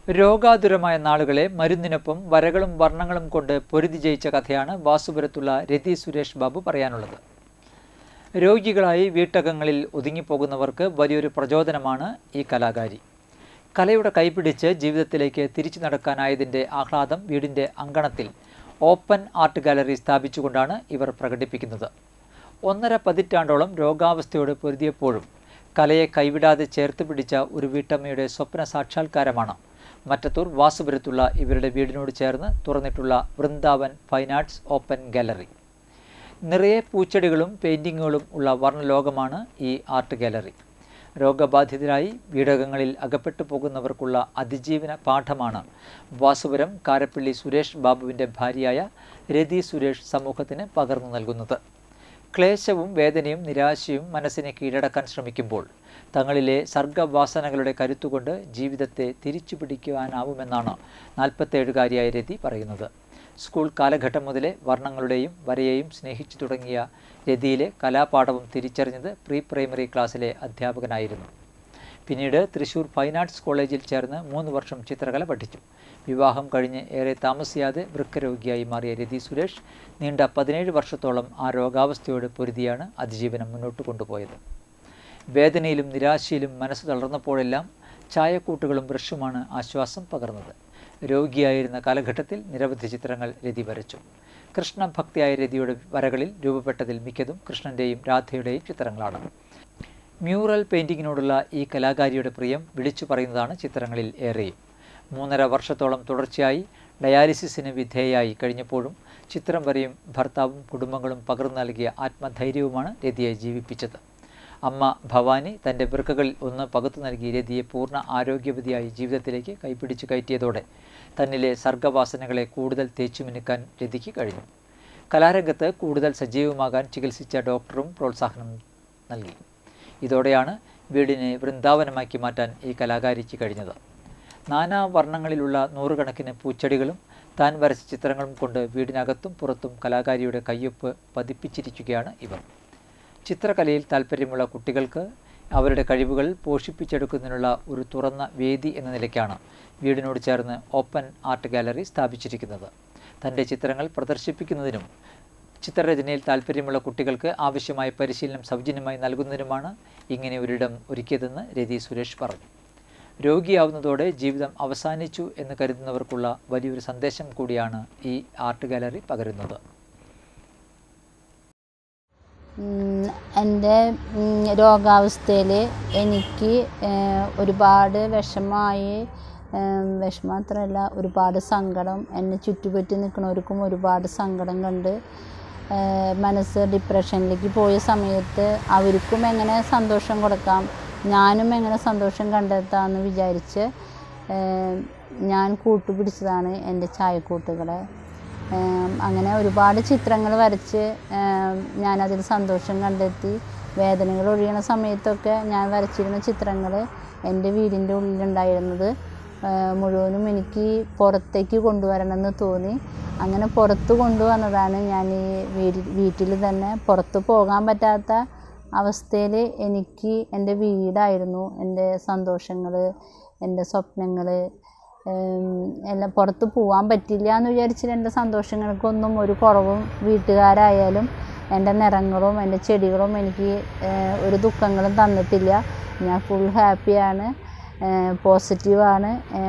രോഗാതുരമായ നാളുകളെ മരുന്നിനൊപ്പം വരകളും വർണ്ണങ്ങളും കൊണ്ട് പൊരുതി ജയിച്ച കഥയാണ് വാസുപുരത്തുള്ള രതി സുരേഷ് ബാബു പറയാനുള്ളത് രോഗികളായി വീട്ടകങ്ങളിൽ ഒതുങ്ങിപ്പോകുന്നവർക്ക് വലിയൊരു പ്രചോദനമാണ് ഈ കലാകാരി കലയുടെ കൈപിടിച്ച് ജീവിതത്തിലേക്ക് തിരിച്ചു നടക്കാനായതിൻ്റെ ആഹ്ലാദം വീടിൻ്റെ അങ്കണത്തിൽ ഓപ്പൺ ആർട്ട് ഗാലറി സ്ഥാപിച്ചുകൊണ്ടാണ് ഇവർ പ്രകടിപ്പിക്കുന്നത് ഒന്നര പതിറ്റാണ്ടോളം രോഗാവസ്ഥയോട് പൊരുതിയപ്പോഴും കലയെ കൈവിടാതെ ചേർത്ത് പിടിച്ച ഒരു വീട്ടമ്മയുടെ സ്വപ്ന സാക്ഷാത്കാരമാണ് മറ്റത്തൂർ വാസുപുരത്തുള്ള ഇവരുടെ വീടിനോട് ചേർന്ന് തുറന്നിട്ടുള്ള Vrindavan fine arts open gallery നിറയെ പൂച്ചെടികളും പെയിൻറ്റിങ്ങുകളും ഉള്ള വർണ്ണലോകമാണ് ഈ ആർട്ട് ഗാലറി രോഗബാധിതരായി വീടകങ്ങളിൽ അകപ്പെട്ടു പോകുന്നവർക്കുള്ള അതിജീവന പാഠമാണ് വാസുപുരം കാരപ്പള്ളി സുരേഷ് ബാബുവിൻ്റെ ഭാര്യയായ രതി സുരേഷ് സമൂഹത്തിന് പകർന്നു നൽകുന്നത് ക്ലേശവും വേദനയും നിരാശയും മനസ്സിനെ കീഴടക്കാൻ ശ്രമിക്കുമ്പോൾ തങ്ങളിലെ സർഗവാസനകളുടെ കരുത്തുകൊണ്ട് ജീവിതത്തെ തിരിച്ചു പിടിക്കുവാനാവുമെന്നാണ് നാൽപ്പത്തേഴുകാരിയായ രതി പറയുന്നത് സ്കൂൾ കാലഘട്ടം മുതലേ വർണ്ണങ്ങളുടെയും വരയെയും സ്നേഹിച്ചു തുടങ്ങിയ രതിയിലെ കലാപാഠവും തിരിച്ചറിഞ്ഞത് പ്രീ പ്രൈമറി ക്ലാസ്സിലെ അധ്യാപകനായിരുന്നു പിന്നീട് തൃശൂർ ഫൈൻ ആർട്സ് കോളേജിൽ ചേർന്ന് മൂന്ന് വർഷം ചിത്രകല പഠിച്ചു വിവാഹം കഴിഞ്ഞ് ഏറെ താമസിയാതെ വൃക്കരോഗിയായി മാറിയ രതി സുരേഷ് നീണ്ട പതിനേഴ് വർഷത്തോളം ആ രോഗാവസ്ഥയോട് പൊരുതിയാണ് അതിജീവനം മുന്നോട്ട് കൊണ്ടുപോയത് വേദനയിലും നിരാശയിലും മനസ്സ് തളർന്നപ്പോഴെല്ലാം ചായക്കൂട്ടുകളും ബ്രഷുമാണ് ആശ്വാസം പകർന്നത് രോഗിയായിരുന്ന കാലഘട്ടത്തിൽ നിരവധി ചിത്രങ്ങൾ രതി വരച്ചു കൃഷ്ണഭക്തിയായ രതിയുടെ വരകളിൽ രൂപപ്പെട്ടതിൽ മിക്കതും കൃഷ്ണൻ്റെയും രാധയുടെയും ചിത്രങ്ങളാണ് മ്യൂറൽ പെയിൻറ്റിങ്ങിനോടുള്ള ഈ കലാകാരിയുടെ പ്രിയം വിളിച്ചു പറയുന്നതാണ് ചിത്രങ്ങളിൽ ഏറെയും മൂന്നര വർഷത്തോളം തുടർച്ചയായി ഡയാലിസിസിന് വിധേയയായി കഴിഞ്ഞപ്പോഴും ചിത്രം വരെയും ഭർത്താവും കുടുംബങ്ങളും പകർന്നു നൽകിയ ആത്മധൈര്യവുമാണ് രതിയെ ജീവിപ്പിച്ചത് അമ്മ ഭവാനി തൻ്റെ വൃക്കകളിൽ ഒന്ന് പകുത്തു നൽകി രതിയെ പൂർണ്ണ ആരോഗ്യവതിയായി ജീവിതത്തിലേക്ക് കൈപിടിച്ചു കയറ്റിയതോടെ തന്നിലെ സർഗവാസനകളെ കൂടുതൽ തേച്ചുമിനുക്കാൻ രതിക്ക് കഴിഞ്ഞു കലാരംഗത്ത് കൂടുതൽ സജീവമാകാൻ ചികിത്സിച്ച ഡോക്ടറും പ്രോത്സാഹനം നൽകി ഇതോടെയാണ് വീടിനെ വൃന്ദാവനമാക്കി മാറ്റാൻ ഈ കലാകാരിക്ക് കഴിഞ്ഞത് നാനാ വർണ്ണങ്ങളിലുള്ള നൂറുകണക്കിന് പൂച്ചെടികളും താൻ വരച്ച ചിത്രങ്ങളും കൊണ്ട് വീടിനകത്തും പുറത്തും കലാകാരിയുടെ കയ്യൊപ്പ് പതിപ്പിച്ചിരിക്കുകയാണ് ഇവർ ചിത്രകലയിൽ താല്പര്യമുള്ള കുട്ടികൾക്ക് അവരുടെ കഴിവുകൾ പോഷിപ്പിച്ചെടുക്കുന്നതിനുള്ള ഒരു തുറന്ന വേദി എന്ന നിലയ്ക്കാണ് വീടിനോട് ചേർന്ന് ഓപ്പൺ ആർട്ട് ഗാലറി സ്ഥാപിച്ചിരിക്കുന്നത് തൻ്റെ ചിത്രങ്ങൾ പ്രദർശിപ്പിക്കുന്നതിനും ചിത്രരചനയിൽ താല്പര്യമുള്ള കുട്ടികൾക്ക് ആവശ്യമായ പരിശീലനം സൗജന്യമായി നൽകുന്നതിനുമാണ് ഇങ്ങനെ ഒരിടം ഒരുക്കിയതെന്ന് രതി സുരേഷ് പറഞ്ഞു രോഗിയാവുന്നതോടെ ജീവിതം അവസാനിച്ചു എന്ന് കരുതുന്നവർക്കുള്ള വലിയൊരു സന്ദേശം കൂടിയാണ് ഈ ആർട്ട് ഗാലറി പകരുന്നത് എൻ്റെ രോഗാവസ്ഥയിൽ എനിക്ക് ഒരുപാട് വിഷമമായി വിഷമം മാത്രമല്ല ഒരുപാട് സങ്കടം എന്നെ ചുറ്റുപറ്റി നിൽക്കുന്നവർക്കും ഒരുപാട് സങ്കടം കണ്ട് മനസ്സ് ഡിപ്രഷനിലേക്ക് പോയ സമയത്ത് അവർക്കും എങ്ങനെ സന്തോഷം കൊടുക്കാം ഞാനും എങ്ങനെ സന്തോഷം കണ്ടെത്താമെന്ന് വിചാരിച്ച് ഞാൻ കൂട്ടുപിടിച്ചതാണ് എൻ്റെ ചായക്കൂട്ടുകളെ അങ്ങനെ ഒരുപാട് ചിത്രങ്ങൾ വരച്ച് ഞാനതിൽ സന്തോഷം കണ്ടെത്തി വേദനകൾ ഒഴിയണ സമയത്തൊക്കെ ഞാൻ വരച്ചിരുന്ന ചിത്രങ്ങൾ എൻ്റെ വീടിൻ്റെ ഉള്ളിലുണ്ടായിരുന്നത് മുഴുവനും എനിക്ക് പുറത്തേക്ക് കൊണ്ടുവരണമെന്ന് തോന്നി അങ്ങനെ പുറത്ത് കൊണ്ടുവന്നതാണ് ഞാൻ ഈ വീട്ടിൽ വീട്ടിൽ തന്നെ പുറത്ത് പോകാൻ പറ്റാത്ത അവസ്ഥയിൽ എനിക്ക് എൻ്റെ വീടായിരുന്നു എൻ്റെ സന്തോഷങ്ങൾ എൻ്റെ സ്വപ്നങ്ങൾ എല്ലാം പുറത്ത് പോകാൻ പറ്റില്ല എന്ന് വിചാരിച്ചിട്ട് എൻ്റെ സന്തോഷങ്ങൾക്കൊന്നും ഒരു കുറവും വീട്ടുകാരായാലും എൻ്റെ നിറങ്ങളും എൻ്റെ ചെടികളും എനിക്ക് ഒരു ദുഃഖങ്ങളും തന്നിട്ടില്ല ഞാൻ ഫുൾ ഹാപ്പിയാണ് പോസിറ്റീവാണ്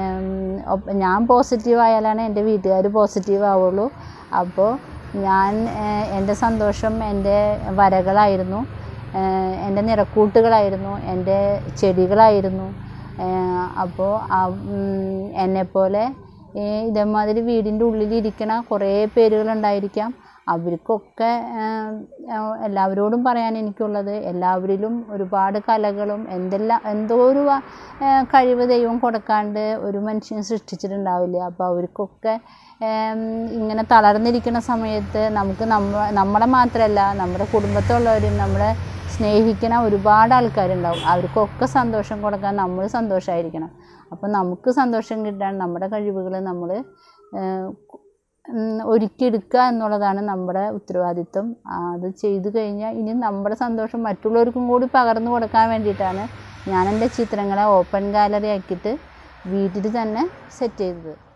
ഞാൻ പോസിറ്റീവ് ആയാലാണ് എൻ്റെ വീട്ടുകാർ പോസിറ്റീവ് ആവുള്ളൂ അപ്പോൾ ഞാൻ എൻ്റെ സന്തോഷം എൻ്റെ വരകളായിരുന്നു എൻ്റെ നിറക്കൂട്ടുകളായിരുന്നു എൻ്റെ ചെടികളായിരുന്നു അപ്പോൾ എന്നെപ്പോലെ ഇതേമാതിരി വീടിൻ്റെ ഉള്ളിലിരിക്കണ കുറേ പേരുകളുണ്ടായിരിക്കാം അവർക്കൊക്കെ എല്ലാവരോടും പറയാൻ എനിക്കുള്ളത് എല്ലാവരിലും ഒരുപാട് കലകളും എന്തെല്ലാം എന്തോ ഒരു കഴിവ് ദൈവം കൊടുക്കാണ്ട് ഒരു മനുഷ്യനെ സൃഷ്ടിച്ചിട്ടുണ്ടാവില്ല അപ്പോൾ അവർക്കൊക്കെ ഇങ്ങനെ തളർന്നിരിക്കുന്ന സമയത്ത് നമുക്ക് നമ്മ നമ്മളെ മാത്രമല്ല നമ്മുടെ കുടുംബത്തുള്ളവരും നമ്മളെ സ്നേഹിക്കുന്ന ഒരുപാട് ആൾക്കാരുണ്ടാവും അവർക്കൊക്കെ സന്തോഷം കൊടുക്കാൻ നമ്മൾ സന്തോഷമായിരിക്കണം അപ്പോൾ നമുക്ക് സന്തോഷം കിട്ടാൻ നമ്മുടെ കഴിവുകൾ നമ്മൾ ഒരുക്കിയെടുക്കുക എന്നുള്ളതാണ് നമ്മുടെ ഉത്തരവാദിത്വം അത് ചെയ്തു കഴിഞ്ഞാൽ ഇനി നമ്മുടെ സന്തോഷം മറ്റുള്ളവർക്കും കൂടി പകർന്നു കൊടുക്കാൻ വേണ്ടിയിട്ടാണ് ഞാൻ എൻ്റെ ചിത്രങ്ങളെ ഓപ്പൺ ഗാലറി ആക്കിയിട്ട് വീട്ടിൽ തന്നെ സെറ്റ് ചെയ്തത്